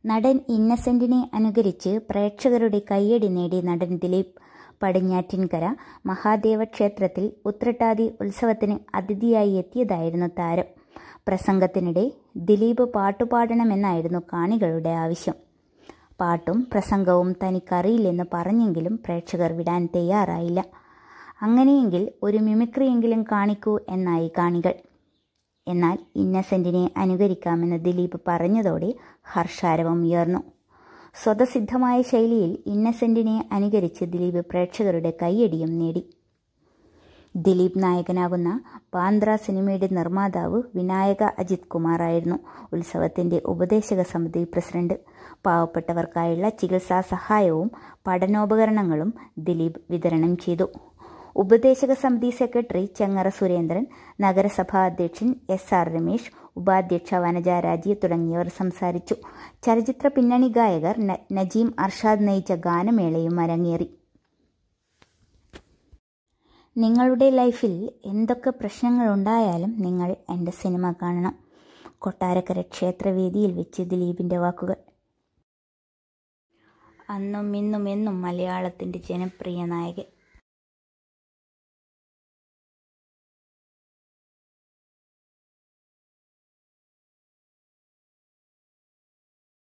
നടൻ ഇന്നസെന്റിനെ അനുകരിച്ച് പ്രേക്ഷകരുടെ കയ്യടി നേടി നടൻ ദിലീപ് പടിഞ്ഞാറ്റിൻകര മഹാദേവ ക്ഷേത്രത്തിൽ ഉത്രട്ടാതി ഉത്സവത്തിന് അതിഥിയായി എത്തിയതായിരുന്നു താരം പ്രസംഗത്തിനിടെ ദിലീപ് പാട്ടുപാടണമെന്നായിരുന്നു കാണികളുടെ ആവശ്യം പാട്ടും പ്രസംഗവും തനിക്കറിയില്ലെന്ന് പറഞ്ഞെങ്കിലും പ്രേക്ഷകർ വിടാൻ തയ്യാറായില്ല അങ്ങനെയെങ്കിൽ ഒരു മിമിക്രിയെങ്കിലും കാണിക്കൂ എന്നായി കാണികൾ എന്നാൽ ഇന്നസെന്റിനെ അനുകരിക്കാമെന്ന് ദിലീപ് പറഞ്ഞതോടെ ഹർഷാരവം ഉയർന്നു സ്വതസിദ്ധമായ ശൈലിയിൽ ഇന്നസെന്റിനെ അനുകരിച്ച് ദിലീപ് പ്രേക്ഷകരുടെ കയ്യടിയും നേടി ദിലീപ് നായകനാകുന്ന പാന്ദ്ര സിനിമയുടെ നിർമ്മാതാവ് വിനായക അജിത് കുമാർ ആയിരുന്നു ഉത്സവത്തിന്റെ ഉപദേശക സമിതി പ്രസിഡന്റ് പാവപ്പെട്ടവർക്കായുള്ള ചികിത്സാ സഹായവും പഠനോപകരണങ്ങളും ദിലീപ് വിതരണം ചെയ്തു ഉപദേശക സമിതി സെക്രട്ടറി ചെങ്ങറ സുരേന്ദ്രൻ നഗരസഭാ അധ്യക്ഷൻ എസ് ആർ രമേശ് ഉപാധ്യക്ഷ വനജ രാജി തുടങ്ങിയവർ സംസാരിച്ചു ചലച്ചിത്ര പിന്നണി ഗായകർ നജീം അർഷാദ് നയിച്ച ഗാനമേളയും അരങ്ങേറി നിങ്ങളുടെ ലൈഫിൽ എന്തൊക്കെ പ്രശ്നങ്ങളുണ്ടായാലും നിങ്ങൾ എൻ്റെ സിനിമ കാണണം കൊട്ടാരക്കര ക്ഷേത്രവേദിയിൽ വെച്ച് ദിലീപിൻ്റെ വാക്കുകൾ അന്നും ഇന്നും എന്നും മലയാളത്തിൻ്റെ ജനപ്രിയ നായകൻ